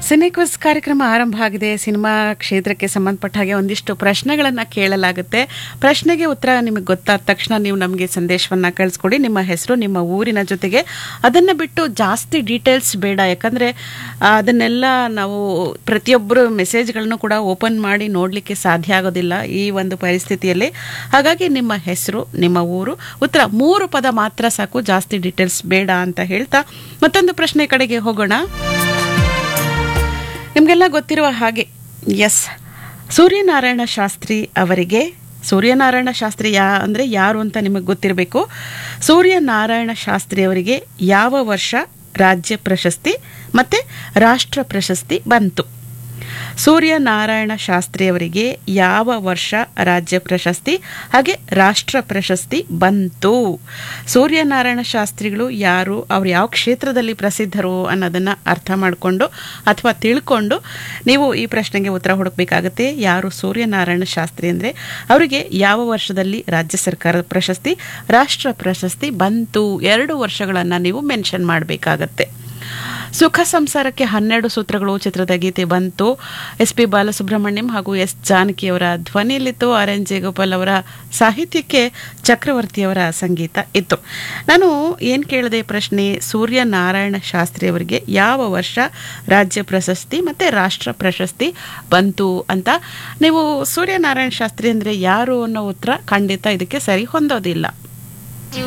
ಸಿನಿಕ್ವಿಸ್ ಕಾರ್ಯಕ್ರಮ ಆರಂಭ ಆಗಿದೆ ಸಿನಿಮಾ ಕ್ಷೇತ್ರಕ್ಕೆ ಸಂಬಂಧಪಟ್ಟ ಹಾಗೆ ಒಂದಿಷ್ಟು ಪ್ರಶ್ನೆಗಳನ್ನು ಕೇಳಲಾಗುತ್ತೆ ಪ್ರಶ್ನೆಗೆ ಉತ್ತರ ನಿಮಗೆ ಗೊತ್ತಾದ ತಕ್ಷಣ ನೀವು ನಮಗೆ ಸಂದೇಶವನ್ನು ಕಳಿಸ್ಕೊಡಿ ನಿಮ್ಮ ಹೆಸರು ನಿಮ್ಮ ಊರಿನ ಜೊತೆಗೆ ಅದನ್ನು ಬಿಟ್ಟು ಜಾಸ್ತಿ ಡೀಟೇಲ್ಸ್ ಬೇಡ ಯಾಕಂದರೆ ಅದನ್ನೆಲ್ಲ ನಾವು ಪ್ರತಿಯೊಬ್ಬರು ಮೆಸೇಜ್ಗಳನ್ನು ಕೂಡ ಓಪನ್ ಮಾಡಿ ನೋಡಲಿಕ್ಕೆ ಸಾಧ್ಯ ಆಗೋದಿಲ್ಲ ಈ ಒಂದು ಪರಿಸ್ಥಿತಿಯಲ್ಲಿ ಹಾಗಾಗಿ ನಿಮ್ಮ ಹೆಸರು ನಿಮ್ಮ ಊರು ಉತ್ತರ ಮೂರು ಪದ ಮಾತ್ರ ಸಾಕು ಜಾಸ್ತಿ ಡೀಟೇಲ್ಸ್ ಬೇಡ ಅಂತ ಹೇಳ್ತಾ ಮತ್ತೊಂದು ಪ್ರಶ್ನೆ ಕಡೆಗೆ ಹೋಗೋಣ ನಿಮಗೆಲ್ಲ ಗೊತ್ತಿರುವ ಹಾಗೆ ಎಸ್ ಸೂರ್ಯನಾರಾಯಣ ಶಾಸ್ತ್ರಿ ಅವರಿಗೆ ಸೂರ್ಯನಾರಾಯಣ ಶಾಸ್ತ್ರಿ ಯಾ ಅಂದರೆ ಯಾರು ಅಂತ ನಿಮಗೆ ಗೊತ್ತಿರಬೇಕು ಸೂರ್ಯನಾರಾಯಣ ಶಾಸ್ತ್ರಿ ಅವರಿಗೆ ಯಾವ ವರ್ಷ ರಾಜ್ಯ ಪ್ರಶಸ್ತಿ ಮತ್ತು ರಾಷ್ಟ್ರ ಪ್ರಶಸ್ತಿ ಬಂತು ಸೂರ್ಯನಾರಾಯಣ ಶಾಸ್ತ್ರಿ ಅವರಿಗೆ ಯಾವ ವರ್ಷ ರಾಜ್ಯ ಪ್ರಶಸ್ತಿ ಹಾಗೆ ರಾಷ್ಟ್ರ ಪ್ರಶಸ್ತಿ ಬಂತು ಸೂರ್ಯನಾರಾಯಣ ಶಾಸ್ತ್ರಿಗಳು ಯಾರು ಅವ್ರು ಯಾವ ಕ್ಷೇತ್ರದಲ್ಲಿ ಪ್ರಸಿದ್ಧರು ಅನ್ನೋದನ್ನು ಅರ್ಥ ಮಾಡಿಕೊಂಡು ಅಥವಾ ತಿಳ್ಕೊಂಡು ನೀವು ಈ ಪ್ರಶ್ನೆಗೆ ಉತ್ತರ ಹುಡುಕಬೇಕಾಗುತ್ತೆ ಯಾರು ಸೂರ್ಯನಾರಾಯಣ ಶಾಸ್ತ್ರಿ ಅಂದರೆ ಅವರಿಗೆ ಯಾವ ವರ್ಷದಲ್ಲಿ ರಾಜ್ಯ ಸರ್ಕಾರದ ಪ್ರಶಸ್ತಿ ರಾಷ್ಟ್ರ ಪ್ರಶಸ್ತಿ ಬಂತು ಎರಡು ವರ್ಷಗಳನ್ನು ನೀವು ಮೆನ್ಷನ್ ಮಾಡಬೇಕಾಗತ್ತೆ ಸುಖ ಸಂಸಾರಕ್ಕೆ ಹನ್ನೆರಡು ಸೂತ್ರಗಳು ಚಿತ್ರದ ಗೀತೆ ಬಂತು ಎಸ್ ಪಿ ಬಾಲಸುಬ್ರಹ್ಮಣ್ಯಂ ಹಾಗೂ ಎಸ್ ಜಾನಕಿಯವರ ಧ್ವನಿಯಲ್ಲಿತ್ತು ಆರ್ ಎನ್ ಜೇಗೋಪಾಲ್ ಅವರ ಸಾಹಿತ್ಯಕ್ಕೆ ಚಕ್ರವರ್ತಿಯವರ ಸಂಗೀತ ಇತ್ತು ನಾನು ಏನು ಕೇಳಿದೆ ಪ್ರಶ್ನೆ ಸೂರ್ಯನಾರಾಯಣ ಶಾಸ್ತ್ರಿ ಅವರಿಗೆ ಯಾವ ವರ್ಷ ರಾಜ್ಯ ಪ್ರಶಸ್ತಿ ಮತ್ತು ರಾಷ್ಟ್ರ ಪ್ರಶಸ್ತಿ ಬಂತು ಅಂತ ನೀವು ಸೂರ್ಯನಾರಾಯಣ ಶಾಸ್ತ್ರಿ ಅಂದರೆ ಯಾರು ಅನ್ನೋ ಉತ್ತರ ಖಂಡಿತ ಇದಕ್ಕೆ ಸರಿ ಹೊಂದೋದಿಲ್ಲ